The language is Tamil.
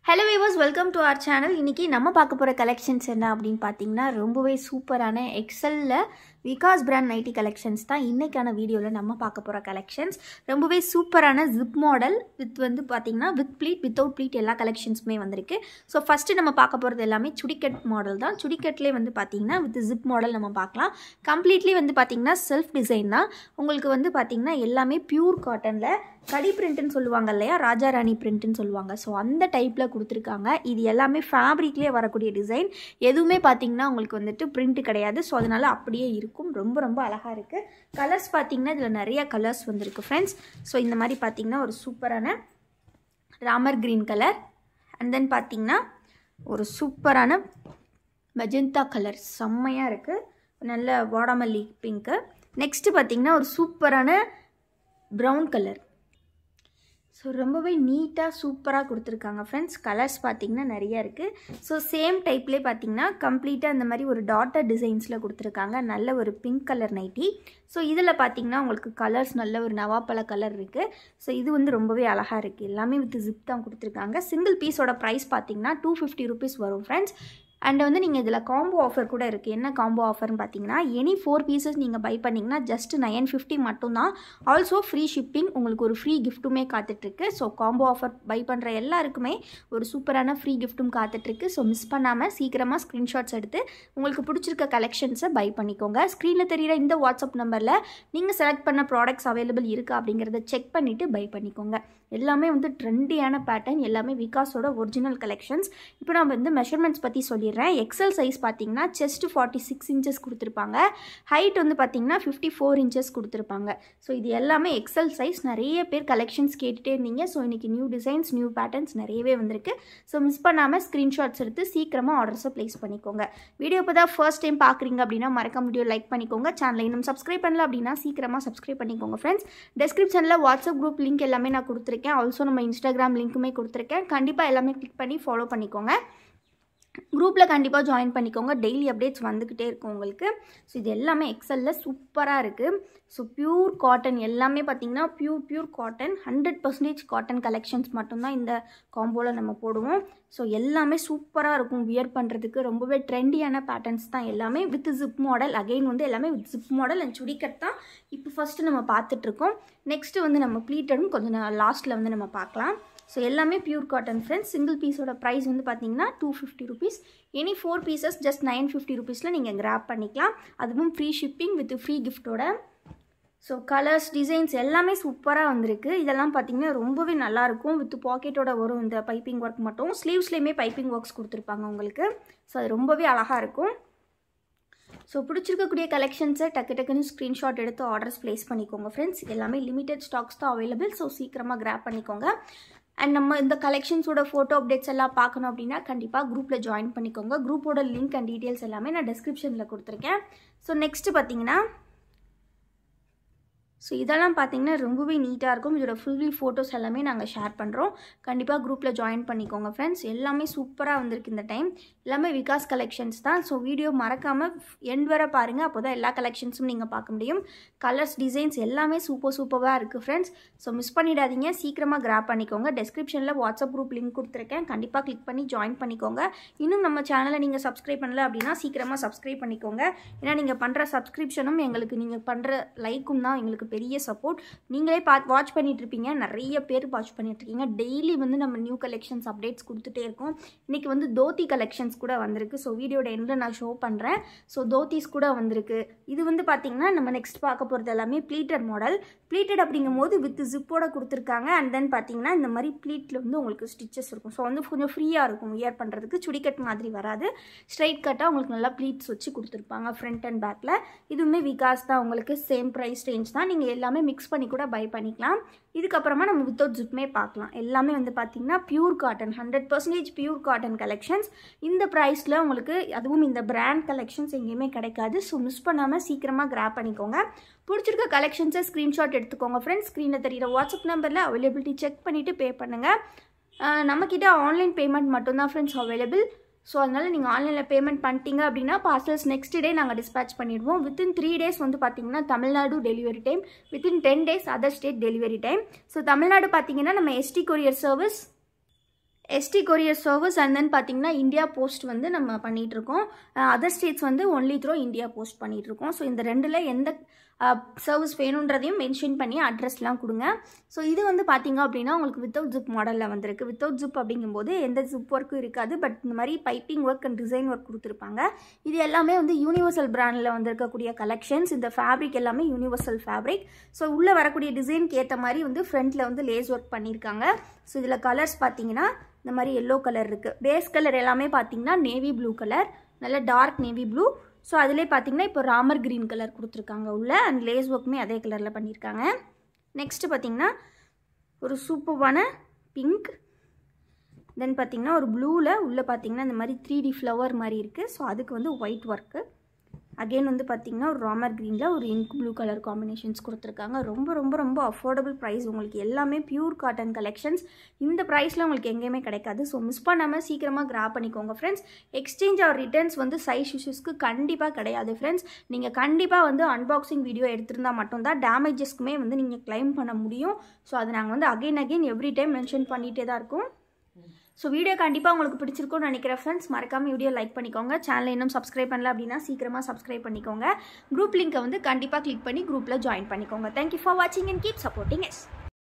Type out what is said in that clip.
hello viewers welcome to our channel இன்றைக்கி நம்ம பார்க்க போகிற கலெக்ஷன்ஸ் என்ன அப்படின்னு பார்த்தீங்கன்னா ரொம்பவே சூப்பரான எக்ஸலில் விகாஸ் பிராண்ட் நைட்டி கலெக்ஷன்ஸ் தான் இன்றைக்கான வீடியோவில் நம்ம பார்க்க போகிற கலெக்ஷன்ஸ் ரொம்பவே சூப்பரான ஜிப் மாடல் வித் வந்து பார்த்திங்கன்னா வித் ப்ளீட் வித்தவுட் ப்ளீட் எல்லா கலெக்ஷன்ஸுமே வந்திருக்கு ஸோ ஃபஸ்ட்டு நம்ம பார்க்க போகிறது எல்லாமே சுடிக்கட் மாடல் தான் சுடிக்கட்லேயே வந்து பார்த்திங்கன்னா வித் ஜிப் மாடல் நம்ம பார்க்கலாம் கம்ப்ளீட்லி வந்து பார்த்திங்கன்னா செல்ஃப் டிசைன் தான் உங்களுக்கு வந்து பார்த்திங்கன்னா எல்லாமே பியூர் காட்டனில் கடி பிரிண்ட்டுன்னு சொல்லுவாங்க இல்லையா ராஜா ராணி பிரிண்ட்டுன்னு சொல்லுவாங்க ஸோ அந்த டைப்பில் கொடுத்துருக்காங்க இது எல்லாமே ஃபேப்ரிக்லேயே வரக்கூடிய டிசைன் எதுவுமே பார்த்தீங்கன்னா உங்களுக்கு வந்துட்டு பிரிண்ட் கிடையாது ஸோ அதனால் அப்படியே இருக்கும் ரொம்ப ரொம்ப அழகாக இருக்குது கலர்ஸ் பார்த்தீங்கன்னா இதில் நிறைய கலர்ஸ் வந்திருக்கு ஃப்ரெண்ட்ஸ் ஸோ இந்த மாதிரி பார்த்தீங்கன்னா ஒரு சூப்பரான Ramar green colour and then பார்த்தீங்கன்னா ஒரு சூப்பரான மெஜந்தா கலர் செம்மையாக இருக்குது நல்ல வாடாமல்லி பிங்க்கு நெக்ஸ்ட்டு பார்த்தீங்கன்னா ஒரு சூப்பரான ப்ரௌன் கலர் ஸோ ரொம்பவே நீட்டாக சூப்பராக கொடுத்துருக்காங்க ஃப்ரெண்ட்ஸ் கலர்ஸ் பார்த்திங்கன்னா நிறைய இருக்குது ஸோ சேம் டைப்லேயே பார்த்தீங்கன்னா கம்ப்ளீட்டாக இந்த மாதிரி ஒரு டாட்டர் டிசைன்ஸில் கொடுத்துருக்காங்க நல்ல ஒரு பிங்க் கலர் நைட்டி ஸோ இதில் பார்த்தீங்கன்னா உங்களுக்கு கலர்ஸ் நல்ல ஒரு நவாப்பழ கலர் இருக்குது ஸோ இது வந்து ரொம்பவே அழகாக இருக்குது எல்லாமே வித் ஜிப் தான் கொடுத்துருக்காங்க சிங்கிள் பீஸோட ப்ரைஸ் பார்த்தீங்கன்னா டூ ஃபிஃப்டி ருபீஸ் வரும் ஃப்ரெண்ட்ஸ் அண்ட் வந்து நீங்கள் இதில் காம்போ ஆஃபர் கூட இருக்குது என்ன காம்போ ஆஃபர்னு பார்த்தீங்கன்னா எனி ஃபோர் பீசஸ் நீங்கள் பை பண்ணிங்கன்னா ஜஸ்ட் நைன் ஃபிஃப்டி மட்டும்தான் ஆல்சோ ஃப்ரீ ஷிப்பிங் உங்களுக்கு ஒரு ஃப்ரீ கிஃப்ட்டுமே காத்துட்ருக்கு ஸோ காம்போ ஆஃபர் பை பண்ணுற எல்லாருக்குமே ஒரு சூப்பரான ஃப்ரீ கிஃப்ட்டும் காத்துட்ருக்கு ஸோ மிஸ் பண்ணாமல் சீக்கிரமாக ஸ்க்ரீன்ஷாட்ஸ் எடுத்து உங்களுக்கு பிடிச்சிருக்க கலெக்ஷன்ஸை பை பண்ணிக்கோங்க ஸ்க்ரீனில் தெரியிற இந்த வாட்ஸ்அப் நம்பரில் நீங்கள் செலக்ட் பண்ண ப்ராடக்ட்ஸ் அவைலபிள் இருக்குது அப்படிங்கிறத செக் பண்ணிவிட்டு பை பண்ணிக்கோங்க எல்லாமே வந்து ட்ரெண்டியான பேட்டர்ன் எல்லாமே விகாஸோட ஒரிஜினல் கலெக்ஷன்ஸ் இப்போ நம்ம வந்து மெஷர்மெண்ட்ஸ் பற்றி சொல்லிடுறேன் எக்ஸல் சைஸ் பார்த்தீங்கன்னா செஸ்ட் ஃபார்ட்டி சிக்ஸ் இன்ச்சஸ் கொடுத்துருப்பாங்க ஹைட் வந்து பார்த்தீங்கன்னா ஃபிஃப்டி ஃபோர் இன்ச்சஸ் கொடுத்துருப்பாங்க ஸோ இது எல்லாமே எக்ஸல் சைஸ் நிறைய பேர் கலெக்ஷன்ஸ் கேட்டுகிட்டே இருந்தீங்க ஸோ இன்றைக்கி நியூ டிசைன்ஸ் நியூ பேட்டர்ன்ஸ் நிறையவே வந்திருக்கு ஸோ மிஸ் பண்ணாமல் ஸ்க்ரீன்ஷாட்ஸ் எடுத்து சீக்கிரமாக ஆர்டர்ஸை ப்ளேஸ் பண்ணிக்கோங்க வீடியோ இப்போ தான் ஃபர்ஸ்ட் டைம் பார்க்குறீங்க அப்படின்னா மறக்க வீடியோ லைக் பண்ணிக்கோங்க சேனலை இன்னும் சப்ஸ்கிரைப் பண்ணல அப்படின்னா சீக்கிரமாக சப்ஸ்கிரைப் பண்ணிக்கோங்க ஃப்ரெண்ட்ஸ் டெஸ்கிரிப்ஷனில் வாட்ஸ்அப் குரூப் லிங்க் எல்லாமே நான் கொடுத்துருக்கேன் ஆல்சோ நம்ம இன்ஸ்டாகிராம் லிங்க்குமே கொடுத்துருக்கேன் கண்டிப்பாக எல்லாமே கிளிக் பண்ணி ஃபாலோ பண்ணிக்கோங்க குரூப்பில் கண்டிப்பாக ஜாயின் பண்ணிக்கோங்க டெய்லி அப்டேட்ஸ் வந்துக்கிட்டே இருக்கும் உங்களுக்கு ஸோ இது எல்லாமே எக்ஸலில் சூப்பராக இருக்குது ஸோ பியூர் காட்டன் எல்லாமே பார்த்திங்கன்னா pure pure cotton hundred percentage cotton collections மட்டும்தான் இந்த காம்போவில் நம்ம போடுவோம் ஸோ எல்லாமே சூப்பராக இருக்கும் வியர் பண்ணுறதுக்கு ரொம்பவே ட்ரெண்டியான பேட்டர்ன்ஸ் தான் எல்லாமே வித் ஜிப் மாடல் அகெயின் வந்து எல்லாமே வித் ஜிப் மாடல் அண்ட் சுடிக்கட் தான் இப்போ ஃபஸ்ட்டு நம்ம பார்த்துட்ருக்கோம் நெக்ஸ்ட்டு வந்து நம்ம ப்ளீட்டடும் கொஞ்சம் லாஸ்ட்டில் வந்து நம்ம பார்க்கலாம் ஸோ எல்லாமே பியூர் காட்டன் ஃப்ரெண்ட்ஸ் சிங்கிள் பீஸோட ப்ரைஸ் வந்து பார்த்தீங்கன்னா two fifty rupees any four pieces just nine fifty ருபீஸில் நீங்கள் கிராப் பண்ணிக்கலாம் அதுவும் ஃப்ரீ ஷிப்பிங் வித் ஃப்ரீ கிஃப்ட்டோட ஸோ கலர்ஸ் டிசைன்ஸ் எல்லாமே சூப்பராக வந்திருக்கு இதெல்லாம் பார்த்தீங்கன்னா ரொம்பவே நல்லாயிருக்கும் வித் பாக்கெட்டோட வரும் இந்த பைப்பிங் ஒர்க் மட்டும் ஸ்லீவ்ஸ்லேயுமே பைப்பிங் ஒர்க்ஸ் கொடுத்துருப்பாங்க உங்களுக்கு ஸோ அது ரொம்பவே அழகாக இருக்கும் ஸோ பிடிச்சிருக்கக்கூடிய கலெக்ஷன்ஸை டக்கு டக்குன்னு ஸ்க்ரீன்ஷாட் எடுத்து ஆர்டர்ஸ் ப்ளேஸ் பண்ணிக்கோங்க ஃப்ரெண்ட்ஸ் எல்லாமே லிமிடெட் ஸ்டாக்ஸ் தான் அவைலபிள் ஸோ சீக்கிரமாக கிராப் பண்ணிக்கோங்க அண்ட் நம்ம இந்த கலெக்ஷன்ஸோட ஃபோட்டோ அப்டேட்ஸ் எல்லாம் பார்க்கணும் அப்படின்னா கண்டிப்பாக குரூப்பில் ஜாயின் பண்ணிக்கோங்க குரூப்போட லிங்க் அண்ட் டீட்டெயில்ஸ் எல்லாமே நான் டிஸ்கிரிப்ஷனில் கொடுத்துருக்கேன் ஸோ நெக்ஸ்ட்டு பார்த்தீங்கன்னா ஸோ இதெல்லாம் பார்த்தீங்கன்னா ரொம்பவே நீட்டாக இருக்கும் இதோட ஃபுல்லி ஃபோட்டோஸ் எல்லாமே நாங்கள் ஷேர் பண்ணுறோம் கண்டிப்பாக குரூப்பில் ஜாயின் பண்ணிக்கோங்க ஃப்ரெண்ட்ஸ் எல்லாமே சூப்பராக வந்திருக்கு இந்த டைம் எல்லாமே விகாஸ் கலெக்ஷன்ஸ் தான் ஸோ வீடியோ மறக்காமல் எண்ட் வர பாருங்கள் அப்போ தான் எல்லா கலெக்ஷன்ஸும் நீங்கள் பார்க்க முடியும் கலர்ஸ் டிசைன்ஸ் எல்லாமே சூப்பர் சூப்பராக இருக்குது ஃப்ரெண்ட்ஸ் ஸோ மிஸ் பண்ணிடாதீங்க சீக்கிரமாக கிராப் பண்ணிக்கோங்க டெஸ்கிரிப்ஷனில் வாட்ஸ்அப் குரூப் லிங்க் கொடுத்துருக்கேன் கண்டிப்பாக கிளிக் பண்ணி ஜாயின் பண்ணிக்கோங்க இன்னும் நம்ம சேனலை நீங்கள் சப்ஸ்கிரைப் பண்ணல அப்படின்னா சீக்கிரமாக சப்ஸ்கிரைப் பண்ணிக்கோங்க ஏன்னா நீங்கள் பண்ணுற சப்ஸ்கிரிப்ஷனும் எங்களுக்கு நீங்கள் பண்ணுற லைக்கும் தான் எங்களுக்கு பெரிய சப்போர்ட் நீங்களே பார்த்து வாட்ச் பண்ணிட்டு இருப்பீங்க நிறைய பேர் வாட்ச் பண்ணிட்டு இருக்கீங்க டெய்லி வந்து நம்ம நியூ கலெக்ஷன்ஸ் அப்டேட்ஸ் கொடுத்துட்டே இருக்கோம் இன்றைக்கி வந்து தோத்தி கலெக்ஷன்ஸ் கூட வந்திருக்கு ஸோ வீடியோட எண்டில் நான் ஷோ பண்ணுறேன் ஸோ தோத்திஸ் கூட வந்திருக்கு இது வந்து பார்த்திங்கன்னா நம்ம நெக்ஸ்ட் பார்க்க போகிறது எல்லாமே ப்ளீட்டட் மாடல் ப்ளீட்டட் அப்படிங்கும் போது வித் ஜிப்போட கொடுத்துருக்காங்க அண்ட் தென் பார்த்தீங்கன்னா இந்த மாதிரி ப்ளீட்டில் வந்து உங்களுக்கு ஸ்டிச்சஸ் இருக்கும் ஸோ வந்து கொஞ்சம் ஃப்ரீயாக இருக்கும் வியர் பண்ணுறதுக்கு சுடிக்கட் மாதிரி வராது ஸ்ட்ரைட் கட்டாக உங்களுக்கு நல்லா ப்ளீட்ஸ் வச்சு கொடுத்துருப்பாங்க ஃப்ரண்ட் அண்ட் பேக்கில் இதுவுமே விகாஸ் தான் உங்களுக்கு சேம் ப்ரைஸ் ரேஞ்ச் தான் நீங்கள் எல்லாமே மிக்ஸ் பண்ணி கூட பை பண்ணிக்கலாம் இதுக்கப்புறமா நம்ம வித்தவுட் ஜிப்மே பார்க்கலாம் எல்லாமே வந்து பார்த்திங்கன்னா pure cotton hundred percentage pure cotton collections இந்த ப்ரைஸில் உங்களுக்கு அதுவும் இந்த பிராண்ட் கலெக்ஷன்ஸ் எங்கேயுமே கிடைக்காது ஸோ மிஸ் பண்ணாமல் சீக்கிரமாக கிராப் பண்ணிக்கோங்க பிடிச்சிருக்க கலெக்ஷன்ஸை ஸ்க்ரீன்ஷாட் எடுத்துக்கோங்க ஃப்ரெண்ட்ஸ் ஸ்க்ரீனில் தெரியிற வாட்ஸ்அப் நம்பரில் அவைலபிலிட்டி செக் பண்ணிவிட்டு பே பண்ணுங்கள் நம்மக்கிட்ட ஆன்லைன் பேமெண்ட் மட்டும்தான் ஃப்ரெண்ட்ஸ் அவைலபிள் ஸோ அதனால் நீங்கள் ஆன்லைனில் பேமெண்ட் பண்ணிட்டீங்க அப்படின்னா பார்சல்ஸ் நெக்ஸ்ட் டே நாங்கள் டிஸ்பேச் பண்ணிடுவோம் வித்தின் த்ரீ டேஸ் வந்து பார்த்தீங்கன்னா Tamil Nadu delivery time within ten days other state delivery time so Tamil Nadu பார்த்தீங்கன்னா நம்ம ST courier service ST courier service and then பார்த்தீங்கன்னா இந்தியா போஸ்ட் வந்து நம்ம பண்ணிகிட்ருக்கோம் அதர் ஸ்டேட்ஸ் வந்து ஒன்லி த்ரோ இந்தியா போஸ்ட் பண்ணிகிட்ருக்கோம் ஸோ இந்த ரெண்டில் எந்த சர்வீஸ் வேணுன்றதையும் மென்ஷன் பண்ணி அட்ரஸ்லாம் கொடுங்க ஸோ இது வந்து பார்த்தீங்க அப்படின்னா உங்களுக்கு வித்தவுட் ஜிப் மாடலில் வந்திருக்கு வித்தவுட் ஜிப் அப்படிங்கும்போது எந்த ஜிப் ஒர்க்கும் இருக்காது பட் இந்த மாதிரி piping work and design work கொடுத்துருப்பாங்க இது எல்லாமே வந்து யூனிவர்சல் பிராண்டில் வந்திருக்கக்கூடிய கலெக்ஷன்ஸ் இந்த ஃபேப்ரிக் எல்லாமே யூனிவர்சல் ஃபேப்ரிக் ஸோ உள்ளே வரக்கூடிய டிசைனுக்கு ஏற்ற மாதிரி வந்து ஃப்ரண்ட்டில் வந்து லேஸ் ஒர்க் பண்ணியிருக்காங்க ஸோ இதில் கலர்ஸ் பார்த்தீங்கன்னா இந்த மாதிரி எல்லோ கலர் இருக்குது பேஸ் கலர் எல்லாமே பார்த்தீங்கன்னா நேவி ப்ளூ கலர் நல்ல டார்க் நேவி ப்ளூ ஸோ அதிலே பார்த்தீங்கன்னா இப்போ ராமர் க்ரீன் கலர் கொடுத்துருக்காங்க உள்ள அண்ட் லேஸ் ஒர்க்குமே அதே கலரில் பண்ணியிருக்காங்க நெக்ஸ்ட்டு பார்த்தீங்கன்னா ஒரு சூப்பர்வான பிங்க் தென் பார்த்தீங்கன்னா ஒரு ப்ளூவில் உள்ளே பார்த்தீங்கன்னா இந்த மாதிரி த்ரீ டி ஃப்ளவர் மாதிரி இருக்குது ஸோ அதுக்கு வந்து ஒயிட் ஒர்க்கு அகெயின் வந்து பார்த்தீங்கன்னா ஒரு ராமர் க்ரீனில் ஒரு இங்க் ப்ளூ கலர் காம்பினேஷன்ஸ் கொடுத்துருக்காங்க ரொம்ப ரொம்ப ரொம்ப அஃபோர்டபுள் ப்ரைஸ் உங்களுக்கு எல்லாமே பியூர் காட்டன் கலெக்ஷன்ஸ் இந்த ப்ரைஸில் உங்களுக்கு எங்கேயுமே கிடைக்காது ஸோ மிஸ் பண்ணாமல் சீக்கிரமாக கிராப் பண்ணிக்கோங்க ஃப்ரெண்ட்ஸ் எக்ஸ்சேஞ்ச் ஆர் ரிட்டர்ன்ஸ் வந்து சைஸ் இஷ்யூஸ்க்கு கண்டிப்பாக கிடையாது ஃப்ரெண்ட்ஸ் நீங்கள் கண்டிப்பாக வந்து அன்பாக்சிங் வீடியோ எடுத்திருந்தால் மட்டும்தான் டேமேஜஸ்க்குமே வந்து நீங்கள் கிளைம் பண்ண முடியும் ஸோ அதை நாங்கள் வந்து again again every time mention பண்ணிகிட்டே தான் இருக்கோம் ஸோ வீடியோ கண்டிப்பாக உங்களுக்கு பிடிச்சிருக்கும்னு நினைக்கிறேன் ஃப்ரெண்ட்ஸ் மறக்காமல் வீடியோ லைக் பண்ணிக்கோங்க சேனலை இன்னும் சப்ஸ்கிரைப் பண்ணல அப்படின்னா சீக்கிரமாக சப்ஸ்கிரைப் பண்ணிக்கோங்க குரூப் லிங்கை வந்து கண்டிப்பாக கிளிக் பண்ணி குரூப்பில் ஜாயின் பண்ணிக்கோங்க தேங்க்யூ ஃபார் வாட்சிங் அண்ட் கீப் சப்போர்ட்டிங் எஸ்